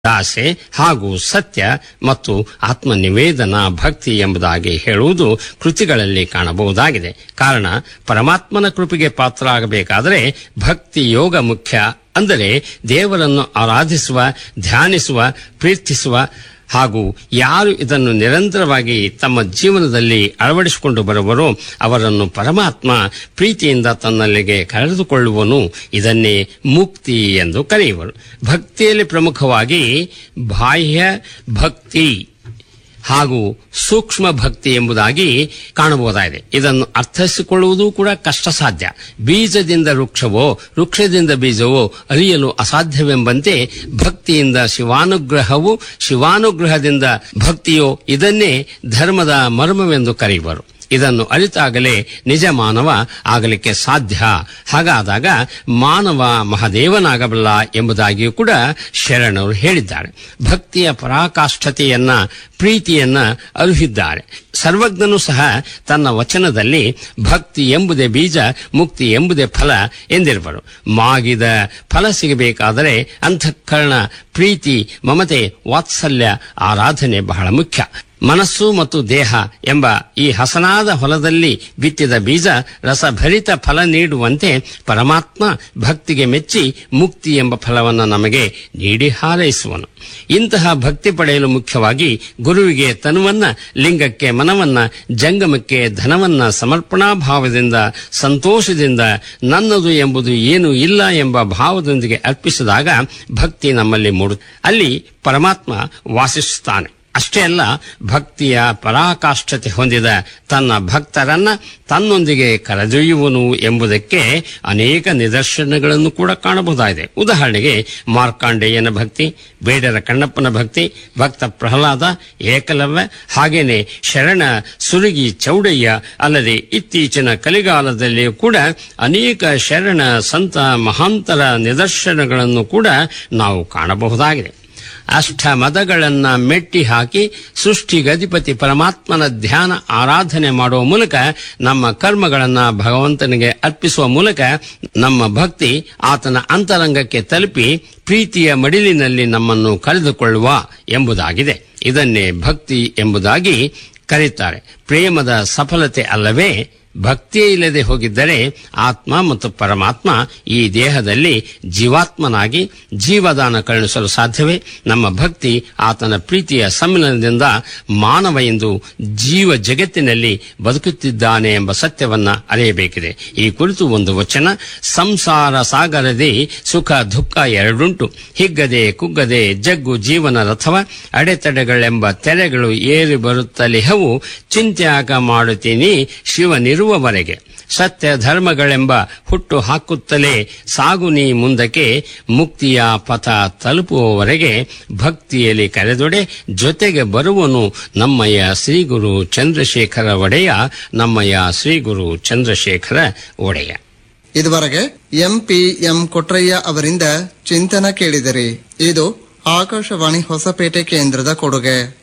ಆಸೆ ಹಾಗೂ ಸತ್ಯ ಮತ್ತು ಆತ್ಮನಿವೇದನ ಭಕ್ತಿ ಎಂಬುದಾಗಿ ಹೇಳುವುದು ಕೃತಿಗಳಲ್ಲಿ ಕಾಣಬಹುದಾಗಿದೆ ಕಾರಣ ಪರಮಾತ್ಮನ ಕೃಪೆಗೆ ಪಾತ್ರರಾಗಬೇಕಾದರೆ ಭಕ್ತಿ ಯೋಗ ಮುಖ್ಯ ಅಂದರೆ ದೇವರನ್ನು ಆರಾಧಿಸುವ ಧ್ಯಾನಿಸುವ ಪ್ರೀತಿಸುವ ಹಾಗೂ ಯಾರು ಇದನ್ನು ನಿರಂತರವಾಗಿ ತಮ್ಮ ಜೀವನದಲ್ಲಿ ಅಳವಡಿಸಿಕೊಂಡು ಬರುವರೋ ಅವರನ್ನು ಪರಮಾತ್ಮ ಪ್ರೀತಿಯಿಂದ ತನ್ನಲ್ಲಿಗೆ ಕರೆದುಕೊಳ್ಳುವನು ಇದನ್ನೇ ಮುಕ್ತಿ ಎಂದು ಕರೆಯುವರು ಭಕ್ತಿಯಲ್ಲಿ ಪ್ರಮುಖವಾಗಿ ಬಾಹ್ಯ ಭಕ್ತಿ ಹಾಗೂ ಸೂಕ್ಷ್ಮ ಭಕ್ತಿ ಎಂಬುದಾಗಿ ಕಾಣಬಹುದಾಗಿದೆ ಇದನ್ನು ಅರ್ಥೈಸಿಕೊಳ್ಳುವುದು ಕೂಡ ಕಷ್ಟ ಸಾಧ್ಯ ಬೀಜದಿಂದ ವೃಕ್ಷವೋ ವೃಕ್ಷದಿಂದ ಬೀಜವೋ ಅರಿಯಲು ಅಸಾಧ್ಯವೆಂಬಂತೆ ಭಕ್ತಿಯಿಂದ ಶಿವಾನುಗ್ರಹವು ಶಿವಾನುಗ್ರಹದಿಂದ ಭಕ್ತಿಯೋ ಇದನ್ನೇ ಧರ್ಮದ ಮರ್ಮವೆಂದು ಕರೆಯುವರು ಇದನ್ನು ಅರಿತಾಗಲೇ ನಿಜ ಮಾನವ ಆಗಲಿಕ್ಕೆ ಸಾಧ್ಯ ಹಾಗಾದಾಗ ಮಾನವ ಮಹಾದೇವನಾಗಬಲ್ಲ ಎಂಬುದಾಗಿಯೂ ಕೂಡ ಶರಣರು ಹೇಳಿದ್ದಾರೆ ಭಕ್ತಿಯ ಪರಾಕಾಷ್ಠತೆಯನ್ನ ಪ್ರೀತಿಯನ್ನ ಅರುಹಿದ್ದಾರೆ ಸರ್ವಜ್ಞನು ಸಹ ತನ್ನ ವಚನದಲ್ಲಿ ಭಕ್ತಿ ಎಂಬುದೇ ಬೀಜ ಮುಕ್ತಿ ಎಂಬುದೇ ಫಲ ಎಂದಿರುವರು ಮಾಗಿದ ಫಲ ಸಿಗಬೇಕಾದರೆ ಅಂತಃಕರಣ ಪ್ರೀತಿ ಮಮತೆ ವಾತ್ಸಲ್ಯ ಆರಾಧನೆ ಬಹಳ ಮುಖ್ಯ ಮನಸ್ಸು ಮತ್ತು ದೇಹ ಎಂಬ ಈ ಹಸನಾದ ಹೊಲದಲ್ಲಿ ಬಿತ್ತಿದ ಬೀಜ ರಸಭರಿತ ಫಲ ನೀಡುವಂತೆ ಪರಮಾತ್ಮ ಭಕ್ತಿಗೆ ಮೆಚ್ಚಿ ಮುಕ್ತಿ ಎಂಬ ಫಲವನ್ನು ನಮಗೆ ನೀಡಿ ಹಾರೈಸುವನು ಇಂತಹ ಭಕ್ತಿ ಪಡೆಯಲು ಮುಖ್ಯವಾಗಿ ಗುರುವಿಗೆ ತನುವನ್ನ ಲಿಂಗಕ್ಕೆ ಮನವನ್ನ ಜಂಗಮಕ್ಕೆ ಧನವನ್ನ ಸಮರ್ಪಣಾ ಭಾವದಿಂದ ಸಂತೋಷದಿಂದ ನನ್ನದು ಎಂಬುದು ಏನು ಇಲ್ಲ ಎಂಬ ಭಾವದೊಂದಿಗೆ ಅರ್ಪಿಸಿದಾಗ ಭಕ್ತಿ ನಮ್ಮಲ್ಲಿ ಮೂಡು ಅಲ್ಲಿ ಪರಮಾತ್ಮ ವಾಸಿಸುತ್ತಾನೆ ಅಷ್ಟೇ ಅಲ್ಲ ಭಕ್ತಿಯ ಪರಾಕಾಷ್ಠತೆ ಹೊಂದಿದ ತನ್ನ ಭಕ್ತರನ್ನ ತನ್ನೊಂದಿಗೆ ಕರೆದೊಯ್ಯುವನು ಎಂಬುದಕ್ಕೆ ಅನೇಕ ನಿದರ್ಶನಗಳನ್ನು ಕೂಡ ಕಾಣಬಹುದಾಗಿದೆ ಉದಾಹರಣೆಗೆ ಮಾರ್ಕಾಂಡೇಯನ ಭಕ್ತಿ ಬೇಡರ ಕಣ್ಣಪ್ಪನ ಭಕ್ತಿ ಭಕ್ತ ಪ್ರಹ್ಲಾದ ಏಕಲವ್ಯ ಹಾಗೇನೆ ಶರಣ ಸುರುಗಿ ಚೌಡಯ್ಯ ಅಲ್ಲದೆ ಇತ್ತೀಚಿನ ಕಲಿಗಾಲದಲ್ಲಿಯೂ ಕೂಡ ಅನೇಕ ಶರಣ ಸಂತ ಮಹಾಂತರ ನಿದರ್ಶನಗಳನ್ನು ಕೂಡ ನಾವು ಕಾಣಬಹುದಾಗಿದೆ ಅಷ್ಟ ಮದಗಳನ್ನ ಮೆಟ್ಟಿ ಹಾಕಿ ಸೃಷ್ಟಿಗಧಿಪತಿ ಪರಮಾತ್ಮನ ಧ್ಯಾನ ಆರಾಧನೆ ಮಾಡುವ ಮೂಲಕ ನಮ್ಮ ಕರ್ಮಗಳನ್ನ ಭಗವಂತನಿಗೆ ಅರ್ಪಿಸುವ ಮೂಲಕ ನಮ್ಮ ಭಕ್ತಿ ಆತನ ಅಂತರಂಗಕ್ಕೆ ತಲುಪಿ ಪ್ರೀತಿಯ ಮಡಿಲಿನಲ್ಲಿ ನಮ್ಮನ್ನು ಕರೆದುಕೊಳ್ಳುವ ಎಂಬುದಾಗಿದೆ ಇದನ್ನೇ ಭಕ್ತಿ ಎಂಬುದಾಗಿ ಕರೆಯುತ್ತಾರೆ ಪ್ರೇಮದ ಸಫಲತೆ ಅಲ್ಲವೇ ಭಕ್ತಿಯೇ ಇಲ್ಲದೆ ಹೋಗಿದ್ದರೆ ಆತ್ಮ ಮತ್ತು ಪರಮಾತ್ಮ ಈ ದೇಹದಲ್ಲಿ ಜೀವಾತ್ಮನಾಗಿ ಜೀವದಾನ ಕರುಣಿಸಲು ಸಾಧ್ಯವೇ ನಮ್ಮ ಭಕ್ತಿ ಆತನ ಪ್ರೀತಿಯ ಸಮ್ಮಿಲನದಿಂದ ಮಾನವ ಎಂದು ಜೀವ ಜಗತ್ತಿನಲ್ಲಿ ಬದುಕುತ್ತಿದ್ದಾನೆ ಎಂಬ ಸತ್ಯವನ್ನ ಅರಿಯಬೇಕಿದೆ ಈ ಕುರಿತು ಒಂದು ವಚನ ಸಂಸಾರ ಸಾಗರದಿ ಸುಖ ದುಃಖ ಎರಡುಂಟು ಹಿಗ್ಗದೆ ಕುಗ್ಗದೆ ಜಗ್ಗು ಜೀವನ ರಥವ ಅಡೆತಡೆಗಳೆಂಬ ತೆರೆಗಳು ಏರಿ ಬರುತ್ತಲಿಹವು ಚಿಂತ್ಯಾಗ ಮಾಡುತ್ತೀನಿ ಶಿವನಿರುವವರೆಗೆ ಸತ್ಯ ಧರ್ಮಗಳೆಂಬ ಹುಟ್ಟು ಹಾಕುತ್ತಲೇ ಸಾಗು ನೀ ಮುಂದಕ್ಕೆ ಮುಕ್ತಿಯ ಪಥ ತಲುಪುವವರೆಗೆ ಭಕ್ತಿಯಲ್ಲಿ ಕರೆದೊಡೆ ಜೊತೆಗೆ ಬರುವನು ನಮ್ಮಯ್ಯ ಶ್ರೀಗುರು ಚಂದ್ರಶೇಖರ ಒಡೆಯ ನಮ್ಮಯ್ಯ ಶ್ರೀಗುರು ಚಂದ್ರಶೇಖರ ಒಡೆಯ ಇದುವರೆಗೆ ಎಂಪಿ ಎಂ ಕೊಟ್ರಯ್ಯ ಅವರಿಂದ ಚಿಂತನ ಕೇಳಿದಿರಿ ಇದು ಆಕಾಶವಾಣಿ ಹೊಸಪೇಟೆ ಕೇಂದ್ರದ ಕೊಡುಗೆ